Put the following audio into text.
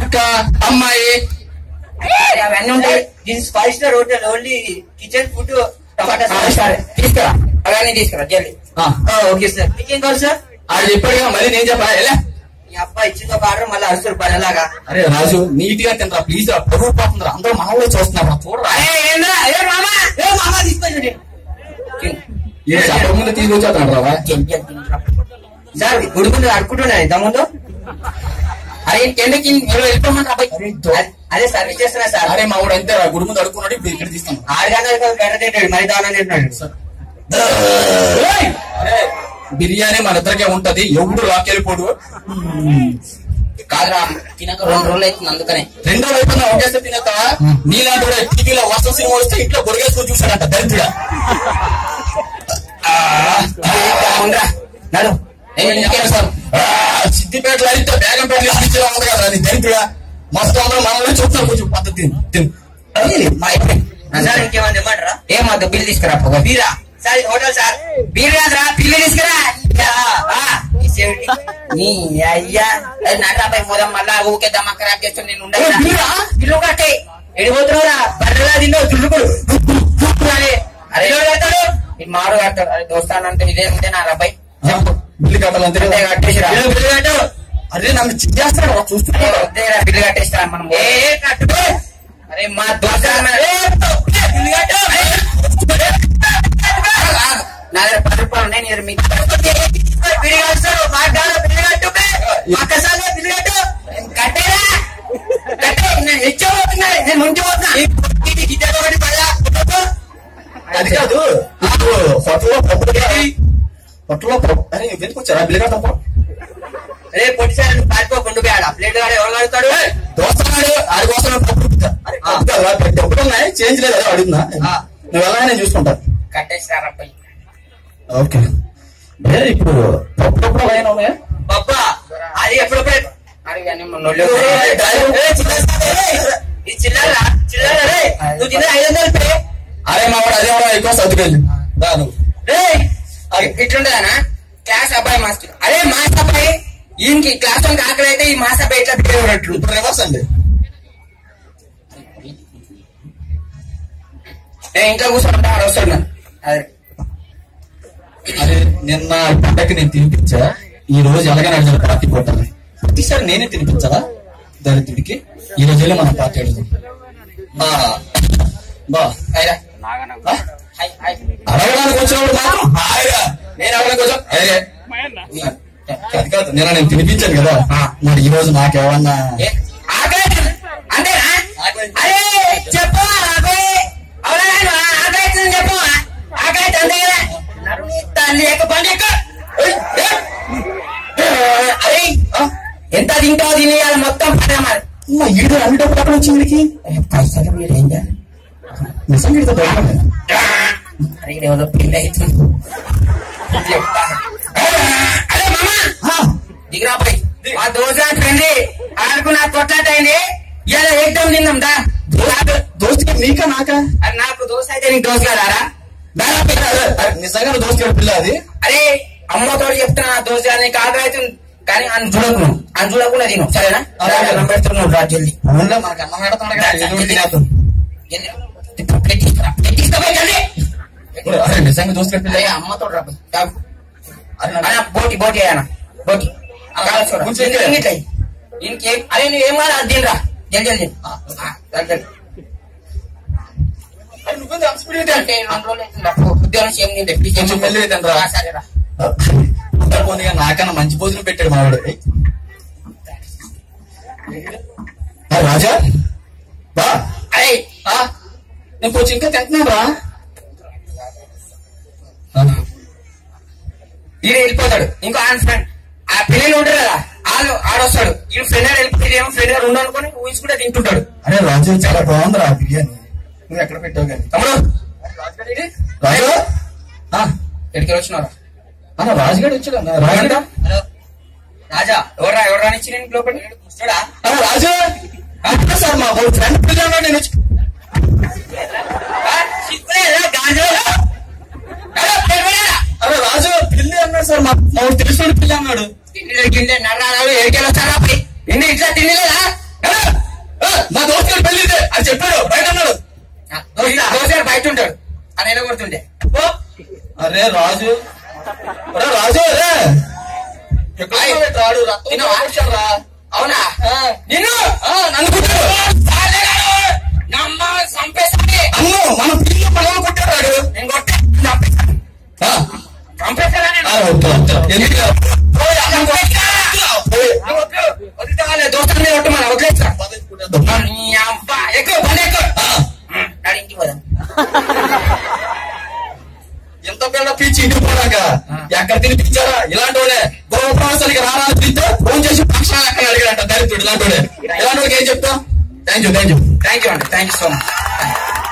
అక్క అమ్మాయి అవన్నీ ఉంటాయి this five star hotel only kitchen food tomato ఆ, సాస్ సరే తీసుకురా అవన్నీ తీసుకురా జల్లి ఆ, ఓకే సార్ మీకేం కావాలి సార్ ఆడు చెప్పాడు కదా, మళ్ళీ నేను చెప్పాలా ఎలా మీ అబ్బాయి ఇచ్చింది ఒక ఆర్డర్ మళ్ళీ అరుస్తారు పనిలాగా అరే రాజు నీట్ గా తినరా ప్లీజ్ రా పొరుగు పోతుందిరా అందరూ మా ఊళ్ళో చూస్తున్నారు రా, చూడరా అరే ఏంద్రా ఏ మామా ఏ మామా తీసుకొని ఏ చెప్పక ముందు తీసుకొచ్చేస్తాడు రా సార్ గుడుకుంటూ అడుకుంటున్నాను ఇంతకుముందు అరే ఎందుకు మీరు వెళ్ళిపోమని అబ్బాయి అరే, దో- అదే- అదే సర్వీస్ చేస్తున్నా సార్ అరే మా ఊడు అంతే రా గుడి ముందు అడుక్కున్నాడు ఇప్పుడు ఇక్కడ తీస్తాను ఆరు గంటలకు గంట తింటాడు మరి దానం తింటున్నాడు ఏయ్! అరే, బిర్యానీ మన ఇద్దరికే ఉంటది ఎవడు లాక్కెళ్ళిపోడు కాదురా తినక రెండు రోజులు అవుతుంది అందుకనే రెండో వైపు ఒకేసారి తినేస్తావా నీలాంటి వాడు టీవీలో వస్త్ర సినిమా వస్తే ఇంట్లో బొడిగేసుకొని చూసాడంట దరిద్రుడా ఉండరా నడు ఏం చెప్పారు సార్ ఆ, సిద్దిపేటలో అయితే బేగంపేటలో ఇచ్చేలా ఉంది కదా అది దరిద్రుడా మొత్తం అందరూ మనల్ని చూస్తారు కొంచెం పద్ధతి తిను మా అయిపోయింది. సార్ ఇంకేమన్నా ఇమ్మంటారా ఏమద్దు బిల్ తీసుకురా పొగ బీరా సార్ ఇది హోటల్ సార్ బీర్ కాదురా బిల్లు తీసుకురా యా, ఆ, ఈ సెవెంటీ. నీ అయ్యా నర్రాబాయి మోదం మళ్ళా ఊకే దమ్మ ఖరాబ్ చేస్తాను నేను ఉండను ఏ, బీరా? బిల్లు కట్టే ఎడిపోతున్నావురా బర్రెలా తిన్నావు దుల్లుకుడు అరే ఎవడు కడతాడు ఈ మాడు కడతాడు అరే దోస్తానంటే ఇదే ఉంటే నా రాబాయ్ బిల్లు కట్టాలంతే అంతే కట్టేసిరా బిల్లు బిల్లు కట్టు అరే నన్ను చిక్కేస్తాడు రా, చూస్తున్నాడు వద్దేరా బిల్లు కట్టేస్తా మనం ఏ ఏ, కట్టుకో అరే మా దోశ బిల్లు కట్టు అరే, నా దగ్గర పది రూపాయలు ఉన్నాయి నేను మీకు బిల్లు కట్టాడు మా కాడ బిల్లు కట్టు బే. మా కసాలే బిల్లు కట్టు కట్టేరా కట్టే నేను ఇచ్చబోతున్నా నేను ముంచిపోతున్నా ఇది గిద్దె ఒకటి పడలా అది కాదు ఇప్పుడు హోటల్లో పప్పు ఏంటి? హోటల్లో పప్పు అరే ఎందుకు వచ్చారా బిల్లు కట్టా రే పొట్టిసారి పారిపోకుండా పోయాడు ప్లేట్ కాడ ఎవరు కడతాడు దోస్తున్నాడు ఆడి కోసం పప్పు ఇస్తా. అరే, పప్పు కాదురా, పెద్ద డబ్బులు ఉన్నాయి చేంజ్ లేదు అదే అడుగుతున్నా ఆ. నువ్వు ఎలా నేను చూసుకుంటా కట్టేసినారు అబ్బాయి ఓకే అరే ఇప్పుడు పప్పు డబ్బులు అలాగే ఉన్నాయా బాబా అది ఎప్పుడప్పుడే అడిగా నొల్లి ఏయ్, డ్రైవర్. ఈ చిల్లర చిల్లర రే నువ్వు తిన్న ఐదు వందలు పే అరే మా వాడు అదే వాడు ఎక్కువ సర్దుకెళ్ళి దా నువ్వు రే ఇట్లుండదానా క్లాస్ అబ్బాయి మాస్టర్ అరే మాస్ అబ్బాయి ఈయనకి క్లాస్ వన్ ఆకలి అయితే ఈ మాస్ అబ్బాయి ఇట్లా బిహేవ్ ఇప్పుడు రివర్స్ అండి నేను ఇంట్లో కూర్చోంటా ఆడ వస్తున్నా అదే అరే నిన్న పండగకి నేను తినిపించా ఈ రోజు ఎలాగైనా అడిగిన పార్టీ కొట్టాలి ప్రతిసారి నేనే తినిపించాలా దళితుడికి ఈ రోజు వెళ్ళి మనం పార్టీ అడుగుదాం ఆ, బా అయిరా ఆ? హై హై అడగడానికి వచ్చినప్పుడు మాత్రం హాయిగా నేను అడగడానికి వచ్చా అదే అది కాదు నేను నేను తినిపించాను కదా మరి ఈ రోజు నాకేమన్నా ఏ, ఆకలి అంతేనా ఆకలి. అరే చెప్పు ఆకలి అవునా నాయనా? ఆకలి అవుతుందని చెప్పు ఆకలి అయితే అంతే కదా నడుము తల్లి ఎక్క బండి ఎక్క ఏయ్, ఏయ్. అరే ఆ? ఎంత తింటావు తినేయాలి మొత్తం పని మరి అమ్మా, ఈడు అన్ని డబ్బులు ఎక్కడ వచ్చింది వీడికి పైసలు మీరు ఏం చేయాలి నిజంగా ఈడితో డబ్బులు ఉన్నాయా? అరే ఈడ ఏదో పెళ్ళి అవుతుంది అరే మామా ఆ, దిగిరా పోయి మా దోశ ఫ్రెండ్ ఆడుకు నాకు కొట్లాట అయింది ఇలా ఏకదం తిన్నాం దా నాకు- దోస్తుకి నీకా నాకా అరే నాకు దోశ అయితే నీకు దోశ కదారా దారా పిల్ల. అరే, నిజంగా నా దోస్తు పిల్ల అది అరే అమ్మతో చెప్తున్నా దోశ నీకు ఆకలి అవుతుంది కానీ అని చూడకు నువ్వు అని చూడకుండా తిను సరేనా అలాగే. నంబెడుతున్నావు రా జల్దీ అవునులే మనకు అన్నం పెడతాడు కదా ఏదో ఒకటి తినేద్దాం. జల్దీ. ఇప్పుడు ప్లేట్ తీసుకురా ప్లేట్ తీసుకోపోయి జల్దీ అరే నిజంగా దోస్తు పిల్ల అరే అమ్మతో రా పోయి. తాగు. అరే, నా- అన్న బోటి బోటి అన్న బోటి కాదు చూడు. కొంచెం ఇంకే- ఇంకే. ఇంకే. ఇంకేం అరే నువ్వేం కాదు అది తినరా జల్దీ జల్దీ ఆ, ఆ, జల్దీ జల్దీ. అరే, నువ్వేంది అంత స్పీడ్గా తింటావు? అంటే రెండు రోజులు అవుతుంది అప్పుడు ఉద్యోగం సేమ్ నేను తెప్పి కొంచెం మెల్లిగా తినరా. ఆ, సరేరా అంతా పోనీగా నాకన్నా మంచి భోజనం పెట్టాడు మావాడు ఆ, రాజా బా అరే ఆ, నేను కొంచెం ఇంకా తింటున్నాను రా ఈయన వెళ్ళిపోతాడు ఇంకో ఆయన ఫ్రెండ్ ఆ పిల్లలు ఉంటారు కదా వాళ్ళు ఆడొస్తాడు ఈ ఫ్రెండ్ వెళ్ళిపోతే ఏమో ఫ్రెండ్ గారు ఉండాలనుకుని ఊహించుకుంటే తింటుంటాడు అరే రాజు చాలా బాగుంది రా బిర్యానీ నువ్వు ఎక్కడ పెట్టావు కానీ తమ్ముడు రాజు ఆ, ఎక్కడికి వచ్చినారా అన్న రాజుగాడు వచ్చాడు అన్న రాజుగా హలో రాజా ఎవరా ఎవరా ఇచ్చి నేను లోపల చూడా అన్న రాజు అక్కడ సార్ మా ఫ్రెండ్ పిల్లలు నేను వచ్చి అరే రాజు పిల్లి అన్నాడు సార్ మా మా తెలిసిన పిల్లి అన్నాడు తిండి నర్రాలు ఎడికెళ్ళి వస్తారా పోయి ఇండి ఇట్లా తిండిలేదా మా దోస్తు గారి పెళ్లి ఇదే అని చెప్పాడు బయట అన్నాడు దోసారి బయట ఉంటాడు అని ఎలా కొడుతుంటే ఓ, అరే రాజు ఒరే రాజు అరే ఎక్కడ ఆయ్. రాడు రక్తం తిన్నావా? వచ్చాడురా. అవునా ఆ, నిన్ను ఆ, నన్ను కొట్టాడు నమ్మ చంపేసాని అన్ను మన పిల్లలు పిల్లలు కొట్టాడు నేను కొట్టే చంపేసాను ఆ, చంపేసారా నేను ఆ, వద్దు, వద్దు. ఎందుకు పోయి, అన్నం కొట్టా. పోయి. నువ్వు వద్దు. వదిలితే వాళ్ళే దోస్తుల మీద కొట్టు మన వదిలేస్తా నీ అబ్బ ఎక్కువ పని ఎక్కువ ఆ, నాడు ఇంటికి పోదాం ఎంత పిల్ల పిచ్చి ఇంటికి పోయాక ఎక్కడ తినిపించారా ఇలాంటి వాళ్ళే గోప్రవాసానికి రారా అని తింటే ఫోన్ చేసి పక్షాలు ఎక్కడ అడిగాడంట దరిద్రుడు ఇలాంటి వాళ్ళే ఇలాంటి వాళ్ళకి ఏం చెప్తాం thank you thank you thank you అండి థ్యాంక్ యూ సో మచ్